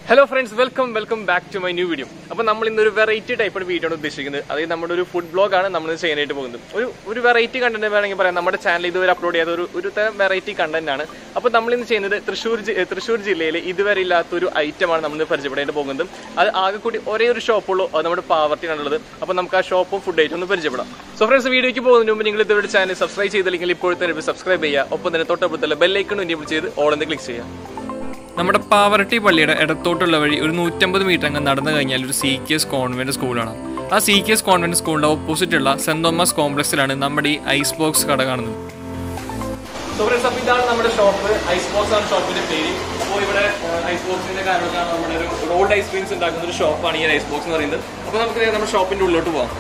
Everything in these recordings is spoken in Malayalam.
Hello friends welcome welcome back to my new video അപ്പോൾ നമ്മൾ ഇന്ന് ഒരു വെറൈറ്റി ടൈപ്പ് വീഡിയോ ആണ് ഉദ്ദേശിക്കുന്നത് അതായത് നമ്മുടെ ഒരു ഫുഡ് ബ്ലോഗ് ആണ് നമ്മൾ ചെയ്യാനായിട്ട് പോകുന്നത് ഒരു ഒരു വെറൈറ്റി കണ്ടന്റ് വേണമെങ്കിൽ പറയാം നമ്മുടെ ചാനൽ ഇതുവരെ അപ്ലോഡ് ചെയ്ത ഒരു ഒരു തരം വെറൈറ്റി കണ്ടന്റ് ആണ് അപ്പോൾ നമ്മൾ ഇന്ന് ചെയ്യുന്നത് തൃശ്ശൂർ ജി- തൃശ്ശൂർ ജില്ലയിൽ ഇതുവരെ ഇല്ലാത്ത ഒരു ഐറ്റമാണ് നമ്മൾ പരിചയപ്പെടാനായിട്ട് പോകുന്നത് അത് ആകെ കൂടി ഒരേ ഒരു ഷോപ്പുള്ളൂ അത് നമ്മുടെ പാവർട്ടിയാണുള്ളത് അപ്പോൾ നമുക്ക് ആ ഷോപ്പും ഫുഡ് ഐറ്റം ഒന്ന് പരിചയപ്പെടാം സോ ഫ്രണ്ട്സ് വീഡിയോയ്ക്ക് പോകുന്നതിന് മുമ്പ് നിങ്ങൾ ഇതുവരെ ചാനൽ സബ്സ്ക്രൈബ് ചെയ്തില്ലെങ്കിൽ ഇപ്പോൾ തന്നെ സബ്സ്ക്രൈബ് ചെയ്യുക ഒപ്പം തന്നെ തൊട്ടപ്പുറത്തുള്ള ബെല്ലൈക്കൺ എനേബിൾ ചെയ്ത് ഓൾ എന്ന് ക്ലിക്ക് ചെയ്യുക നമ്മുടെ പാവറട്ടി പള്ളിയുടെ ഇടത്തോട്ടുള്ള വഴി ഒരു നൂറ്റമ്പത് മീറ്റർ അങ്ങ് നടന്നു കഴിഞ്ഞാൽ ഒരു സി കെ എസ് കോൺവെന്റ് സ്കൂളാണ് ആ സി കെ എസ് കോൺവെന്റ് സ്കൂളിന്റെ ഓപ്പോസിറ്റ് ഉള്ള സെന്റ് തോമസ് കോംപ്ലക്സിലാണ് നമ്മുടെ ഈ ഐസ് ബോക്സ് കട കാണുന്നത് ഇതാണ് നമ്മുടെ ഷോപ്പ് ഐസ് ബോക്സ് ആണ് ഷോപ്പിന്റെ പേര് അപ്പോൾ ഇവിടെ ഐസ് ബോക്സിന്റെ കാരണമൊക്കെ നമ്മുടെ ഒരു റോൾഡ് ഐസ്ക്രീംസ് ഉണ്ടാക്കുന്ന ഒരു ഷോപ്പാണ് ഈ ഐസ് ബോക്സ് എന്ന് പറയുന്നത് അപ്പോൾ നമുക്ക് നേരെ നമ്മുടെ ഷോപ്പിന്റെ ഉള്ളിലോട്ട് പോകാം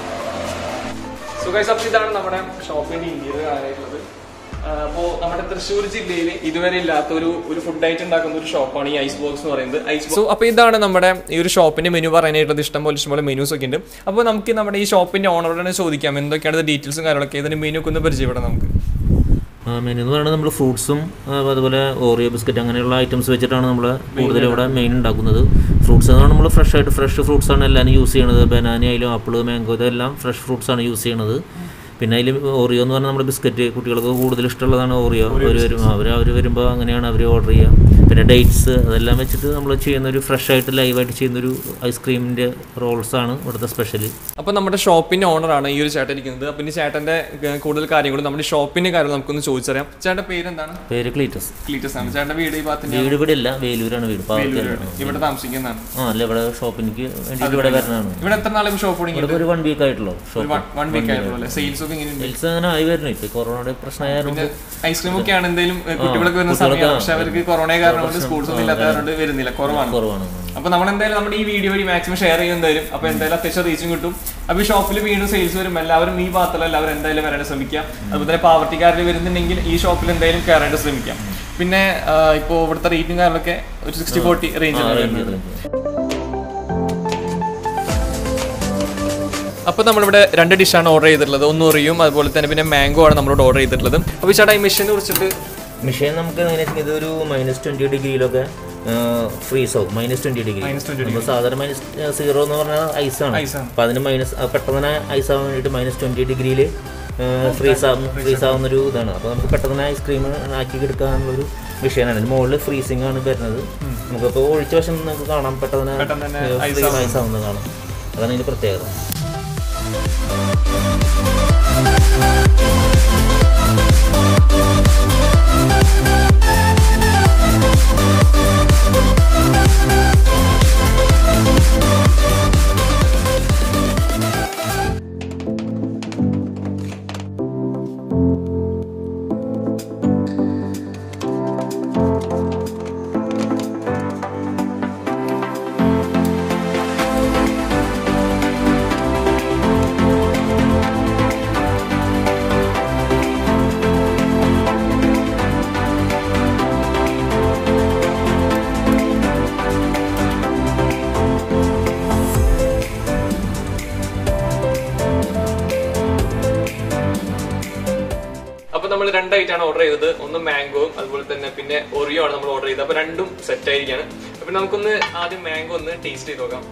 സോ ഗൈസ് അപ്പോൾ ഇതാണ് നമ്മുടെ ഷോപ്പിന്റെ ഇന്റീരിയർ കാണാനായിട്ടുള്ളത് അപ്പോൾ നമ്മുടെ തൃശ്ശൂർ ജില്ലയിൽ ഇതുവരെ ഇല്ലാത്ത ഒരു ഒരു ഫുഡ് ഐറ്റം ഉണ്ടാക്കുന്ന ഒരു ഷോപ്പാണ് ഈ ഐസ് ബോക്സ് എന്ന് പറയുന്നത് ഐസ് സോ അപ്പോൾ ഇതാണ് നമ്മുടെ ഈ ഒരു ഷോപ്പിന്റെ മെനു പറയാനായിട്ടുള്ളത് ഇഷ്ടം പോലെ ഇഷ്ടംപോലെ മെനൂസ് ഒക്കെ ഉണ്ട് അപ്പോൾ നമുക്ക് നമ്മുടെ ഈ ഷോപ്പിന്റെ ഓണറോട് ചോദിക്കാം എന്തൊക്കെയാണ് ഡീറ്റെയിൽസും കാര്യങ്ങളൊക്കെ ഇതിന്റെ മെനു ഒക്കെ ഒന്ന് പരിചയപ്പെടാം നമുക്ക് മെനു എന്ന് പറയുന്നത് നമ്മൾ ഫ്രൂട്ട്സും അതുപോലെ ഓറിയോ ബിസ്ക്കറ്റ് അങ്ങനെയുള്ള ഐറ്റംസ് വെച്ചിട്ടാണ് നമ്മൾ കൂടുതൽ ഇവിടെ മെയിൻ ഉണ്ടാക്കുന്നത് ഫ്രൂട്ട്സ് എന്ന് പറഞ്ഞാൽ നമ്മൾ ഫ്രഷ് ആയിട്ട് ഫ്രഷ് ഫ്രൂട്ട്സ് ആണ് എല്ലാവരും യൂസ് ചെയ്യണത് ബനാന ആയാലും ആപ്പിൾ മാംഗോ ഇതെല്ലാം ഫ്രഷ് ഫ്രൂട്ട്സ് ആണ് യൂസ് ചെയ്യണത് പിന്നെ അതിൽ ഓറിയോ എന്ന് പറഞ്ഞാൽ നമ്മുടെ ബിസ്ക്കറ്റ് കുട്ടികൾക്ക് കൂടുതൽ ഇഷ്ടമുള്ളതാണ് ഓറിയോ അവർ വരും അവർ അവർ വരുമ്പോൾ അങ്ങനെയാണ് അവർ ഓർഡർ ചെയ്യുക പിന്നെ ഡേറ്റ്സ് അതെല്ലാം വെച്ചിട്ട് നമ്മൾ ചെയ്യുന്ന ഒരു ഫ്രഷ് ആയിട്ട് ലൈവായിട്ട് ചെയ്യുന്ന ഒരു ഐസ്ക്രീമിൻ്റെ റോൾസ് ആണ് ഇവിടുത്തെ സ്പെഷ്യൽ അപ്പോൾ നമ്മുടെ ഷോപ്പിന്റെ ഓണറാണ് ഈ ഒരു ചേട്ടൻ ഇരിക്കുന്നത് അപ്പോൾ ഇനി ചേട്ടന്റെ ഏഹ്, കൂടുതൽ കാര്യങ്ങളും നമ്മുടെ ഷോപ്പിന്റെ കാര്യം നമുക്കൊന്ന് ചോദിച്ചറിയാം ചേട്ടന്റെ പേരെന്താണ് പേര് ക്ലീറ്റസ് ക്ലീറ്റസ് ആണ് ചേട്ടന്റെ വീട് ഈ ഭാഗത്തിന്റെ വീട് ഇവിടെ ഇല്ല വേലൂരാണ് വീട് പാവത്തിലാണ് ഇവിടെ താമസിക്കുന്നതാണ് ആ അല്ല ഇവിടെ ഷോപ്പിലേക്ക് വേണ്ടിയിട്ട് ഇവിടെ വരണതാണ് ഇവിടെ എത്ര നാളും ഷോപ്പ് തുടങ്ങി ഇവിടെ ഒരു വൺ വീക്ക് ആയിട്ടുള്ളൂ ഷോപ്പ് വൺ വീക്ക് ആയിട്ടുള്ളൂ അല്ലേ സെയിൽസ് ഒക്കെ എങ്ങനെയുണ്ട് സെയിൽസ് അങ്ങനെ ആയി വരുന്നു ഇപ്പൊ കൊറോണയുടെ പ്രശ്നമായിരുന്നു ഐസ്ക്രീം ഒക്കെ ആണ് എന്തെങ്കിലും കുട്ടികളൊക്കെ വരുന്ന സമയമാണ് പക്ഷെ അവർക്ക് കൊറോണ കാരണം കൊണ്ട് സ്കൂൾസ് ഒന്നും ഇല്ലാത്ത കാരണം കൊണ്ട് വരുന്നില്ല കുറവാണ് കുറവാണ് അപ്പൊ നമ്മൾ എന്തായാലും നമ്മുടെ ഈ വീഡിയോ വഴി മാക്സിമം ഷെയർ ചെയ്യുന്നതായും അപ്പൊ എന്തായാലും അത്യാവശ്യം റീച്ചും കിട്ടും അപ്പൊ ഈ ഷോപ്പിൽ വീണ്ടും സെയിൽസ് വരും എല്ലാവരും ഈ ഭാഗത്തുള്ള എല്ലാവരും എന്തായാലും വരാൻ ശ്രമിക്കാം അതുപോലെ തന്നെ പാവർട്ടിക്കാരിൽ വരുന്നുണ്ടെങ്കിൽ ഈ ഷോപ്പിൽ എന്തായാലും കയറാനായിട്ട് ശ്രമിക്കാം പിന്നെ ആ, ഇപ്പോ ഇവിടുത്തെ റേറ്റും കാര്യങ്ങളൊക്കെ ഒരു സിക്സ്റ്റി ഫോർട്ടി റേഞ്ചിലാണ് വരുന്നത് അപ്പോൾ നമ്മളിവിടെ രണ്ട് ഡിഷാണ് ഓർഡർ ചെയ്തിട്ടുള്ളത് ഒന്ന് ഒറിയും അതുപോലെ തന്നെ പിന്നെ മാംഗോ ആണ് നമ്മളോട് ഓർഡർ ചെയ്തിട്ടുള്ളത് അപ്പോൾ ചേട്ടാ ഈ മെഷീനെ കുറിച്ചിട്ട് മിഷൻ നമുക്ക് എങ്ങനെ വെച്ചാൽ ഇതൊരു മൈനസ് ട്വന്റി ഡിഗ്രിയിലൊക്കെ ഫ്രീസ് ആവും മൈനസ് ട്വന്റി ഡിഗ്രി നമ്മൾ സാധാരണ മൈനസ് സീറോ എന്ന് പറഞ്ഞാൽ ഐസാണ് ഐസാണ്. അപ്പൊ അതിന് മൈനസ് പെട്ടെന്ന് തന്നെ ഐസ് ആവാൻ വേണ്ടിയിട്ട് മൈനസ് ട്വന്റി ഡിഗ്രിയിൽ ഫ്രീസ് ആവും ഫ്രീസ് ആവുന്ന ഒരു ഇതാണ് അപ്പോൾ നമുക്ക് പെട്ടെന്ന് തന്നെ ഐസ്ക്രീം ആക്കി എടുക്കാനുള്ളൊരു വിഷയമാണ് അതിന് മുകളിൽ ഫ്രീസിംഗ് ആണ് വരുന്നത് നമുക്കിപ്പോൾ ഒഴിച്ച വശം നമുക്ക് കാണാം പെട്ടെന്ന് പെട്ടെന്ന് തന്നെ ഫ്രീ ഐസ് ആവുന്നത് കാണാം അതാണ് ഇതിന്റെ പ്രത്യേകത അപ്പൊ നമ്മൾ രണ്ടായിട്ടാണ് ഓർഡർ ചെയ്തത് ഒന്ന് മാംഗോയും അതുപോലെ തന്നെ പിന്നെ ഒറിയോ ആണ് നമ്മൾ ഓർഡർ ചെയ്തത് അപ്പൊ രണ്ടും സെറ്റ് ആയിരിക്കാണ് അപ്പൊ നമുക്കൊന്ന് ആദ്യം മാംഗോ ഒന്ന് ടേസ്റ്റ് ചെയ്ത് നോക്കാം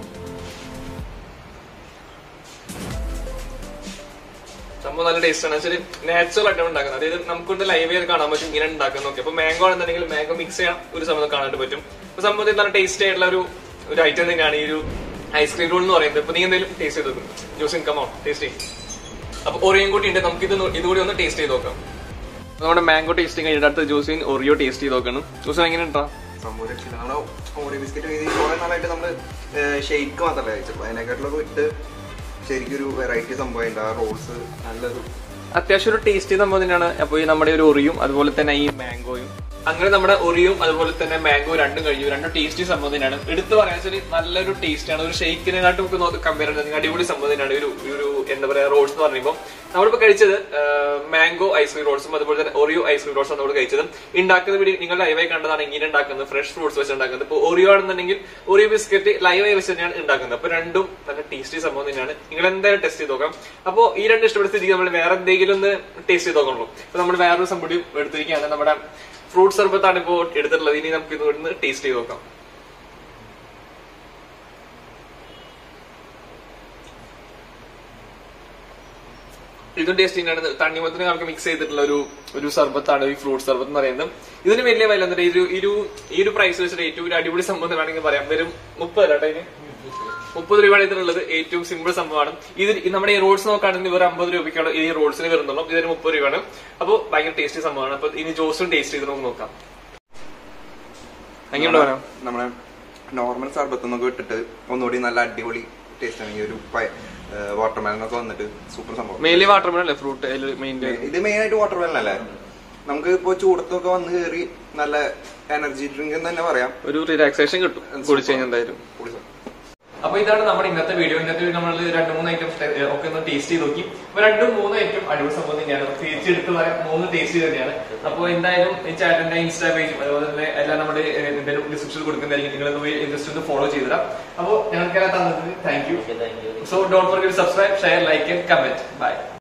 സംഭവം നല്ല ടേസ്റ്റ് ആണ് ശരി നാച്ചുറൽ ആയിട്ടാണ് ഉണ്ടാക്കുന്നത് അതായത് നമുക്കൊണ്ട് ലൈവ് ചെയ്ത് കാണാൻ പറ്റും ഇങ്ങനെ ഉണ്ടാക്കാൻ നോക്കി അപ്പൊ മാംഗോ ആണെന്നുണ്ടെങ്കിൽ മാംഗോ മിക്സ് ചെയ്യാൻ ഒരു സമയത്ത് കാണാനായിട്ട് പറ്റും അപ്പൊ സംഭവത്തിൽ നല്ല ടേസ്റ്റ് ആയിട്ടുള്ള ഒരു ഒരു ഐറ്റം തന്നെയാണ് ഈ ഒരു ഐസ്ക്രീം റോൾ എന്ന് പറയുന്നത് ഇപ്പൊ നീ എന്തെങ്കിലും ടേസ്റ്റ് ചെയ്ത് നോക്കും ജ്യൂസ് ഇൻകം ആവും ടേസ്റ്റ് ചെയ്യും അപ്പൊ ഒറിയും കൂടി ഉണ്ട് നമുക്ക് ഇത് ഇതുകൂടി ഒന്ന് ടേസ്റ്റ് ചെയ്ത് നോക്കാം അപ്പൊ നമ്മുടെ മാംഗോ ടേസ്റ്റിംഗ് കഴിഞ്ഞിട്ട് അടുത്ത ജ്യൂസിൻ ഒറിയോ ടേസ്റ്റ് ചെയ്ത് നോക്കണം ജ്യൂസ് എങ്ങനെ ഉണ്ടാ സംഭവം രക്ഷയില്ല. നമ്മള് ഓറിയോ ബിസ്ക്കറ്റ് ഇത് കുറെ നാളായിട്ട് നമ്മള് ഷെയ്ക്ക് മാത്രമല്ല കഴിച്ചത് അതിനെക്കാട്ടിലൊക്കെ വിട്ട് ശരിക്കും ഒരു വെറൈറ്റി സംഭവം ആ റോൾസ് നല്ലൊരു അത്യാവശ്യം ഒരു ടേസ്റ്റി സംഭവം തന്നെയാണ് അപ്പൊ ഈ നമ്മുടെ ഒരു ഒറിയും അതുപോലെ തന്നെ ഈ മാംഗോയും അങ്ങനെ നമ്മുടെ ഒറിയും അതുപോലെ തന്നെ മാംഗോ രണ്ടും കഴിഞ്ഞു രണ്ടും ടേസ്റ്റി സംഭവം തന്നെയാണ് എടുത്തു പറയാൻ വെച്ചാൽ നല്ലൊരു ടേസ്റ്റ് ആണ് ഒരു ഷെയ്ക്കിനെക്കാട്ടും നമുക്ക് കമ്പയർ ചെയ്യുന്നത് അടിപൊളി സംഭവം തന്നെയാണ് ഈ ഒരു ഈ ഒരു എന്താ പറയാ റോൾസ് എന്ന് പറയുമ്പോൾ നമ്മളിപ്പോ കഴിച്ചത് മാംഗോ ഐസ്ക്രീം റോൾസും അതുപോലെ തന്നെ ഒറിയോ ഐസ്ക്രീം റോൾസും നമ്മൾ കഴിച്ചത് ഉണ്ടാക്കുന്ന വീഡിയോ നിങ്ങൾ ലൈവായി കണ്ടതാണ് ഇങ്ങനെ ഉണ്ടാക്കുന്നത് ഫ്രഷ് ഫ്രൂട്ട്സ് വെച്ച് ഉണ്ടാക്കുന്നത് ഇപ്പൊ ഒറിയോ ആണെന്നുണ്ടെങ്കിൽ ഒറിയോ ബിസ്ക്കറ്റ് ലൈവായി വെച്ച് തന്നെയാണ് ഉണ്ടാക്കുന്നത് അപ്പൊ രണ്ടും നല്ല ടേസ്റ്റി സംഭവം തന്നെയാണ് നിങ്ങൾ എന്തായാലും ടെസ്റ്റ് ചെയ്ത് നോക്കാം അപ്പൊ ഈ രണ്ട് ഇഷ്ടപ്പെട്ട സ്ഥിതിക്ക് നമ്മൾ വേറെ എന്തെങ്കിലും ഒന്ന് ടേസ്റ്റ് ചെയ്ത് നോക്കണല്ലോ അപ്പൊ നമ്മൾ വേറൊരു സംഭവം കൂടി എടുത്തിരിക്കുകയാണ് നമ്മുടെ ഫ്രൂട്ട് സർബത്താണ് ഇപ്പോൾ എടുത്തിട്ടുള്ളത് ഇനി നമുക്ക് ഇതൊന്ന് ടേസ്റ്റ് ചെയ്ത് നോക്കാം ഇതും ടേസ്റ്റ് തന്നെയാണ് തണ്ണിമത്തിന് നമുക്ക് മിക്സ് ചെയ്തിട്ടുള്ള ഒരു ഒരു സർബത്താണ് ഈ ഫ്രൂട്ട് സർബത്ത് എന്ന് പറയുന്നത് ഇതിന് വലിയ വില എന്നിട്ട് ഈ ഒരു ഈ ഒരു ഈ ഒരു പ്രൈസ് വെച്ചിട്ട് ഏറ്റവും ഒരു അടിപൊളി സംഭവം എന്ന് വേണമെങ്കിൽ പറയാം വെറും മുപ്പത് കേട്ടോ ഇതിന് മുപ്പത് രൂപയാണ് ഇതിനുള്ളത് ഏറ്റവും സിമ്പിൾ സംഭവമാണ് ഇത് ഈ നമ്മുടെ ഈ റോഡ്സ് നോക്കുകയാണെങ്കിൽ വെറും അമ്പത് രൂപയ്ക്കാണ് ഈ റോഡ്സിന് വരുന്നുള്ളൂ ഇതിന് മുപ്പത് രൂപയാണ് അപ്പോൾ ഭയങ്കര ടേസ്റ്റി സംഭവമാണ് അപ്പൊ ഇനി ജോസും ടേസ്റ്റ് ചെയ്ത് നമുക്ക് നോക്കാം എങ്ങനെയുണ്ട് പറയാം നമ്മുടെ നോർമൽ സർബത്ത് നിന്നൊക്കെ ഇട്ടിട്ട് ഒന്നുകൂടി നല്ല അടിപൊളി ടേസ്റ്റ് ആണ് ഈ ഒരു വാട്ടർമെലൻ ഒക്കെ വന്നിട്ട് സൂപ്പർ സംഭവം മെയിൻലി വാട്ടർമെലൻ അല്ലേ ഫ്രൂട്ട് മെയിൻ ഇത് മെയിൻ ആയിട്ട് വാട്ടർമെലൻ അല്ലേ നമുക്ക് ഇപ്പൊ ചൂടത്തൊക്കെ വന്ന് കയറി നല്ല എനർജി ഡ്രിങ്ക് എന്ന് തന്നെ പറയാം ഒരു റിലാക്സേഷൻ കിട്ടും കുടിച്ചു കഴിഞ്ഞാൽ എന്തായാലും പൊളി സാധനം. അപ്പൊ ഇതാണ് നമ്മുടെ ഇന്നത്തെ വീഡിയോ ഇന്നത്തെ നമ്മൾ രണ്ട് മൂന്ന് ഐറ്റംസ് ഒക്കെ ഒന്ന് ടേസ്റ്റ് ചെയ്ത് നോക്കി അപ്പൊ രണ്ടും മൂന്ന് ഐറ്റം അടിപൊളി സംഭവം തന്നെയാണ് തിരിച്ചെടുത്ത് പറയാം മൂന്ന് ടേസ്റ്റ് തന്നെയാണ് അപ്പൊ എന്തായാലും ഈ ചാനലിന്റെ ഇൻസ്റ്റാ പേജും അതുപോലെ തന്നെ എല്ലാം നമ്മുടെ എന്തെങ്കിലും ഡിസ്ക്രിപ്ഷനിൽ കൊടുക്കുന്നതായിരിക്കും നിങ്ങൾ പോയി ജസ്റ്റ് ഒന്ന് ഫോളോ ചെയ്തിടാം അപ്പൊ ഞങ്ങൾക്കെല്ലാം തന്നത് thank you thank you so don't forget subscribe share like and comment by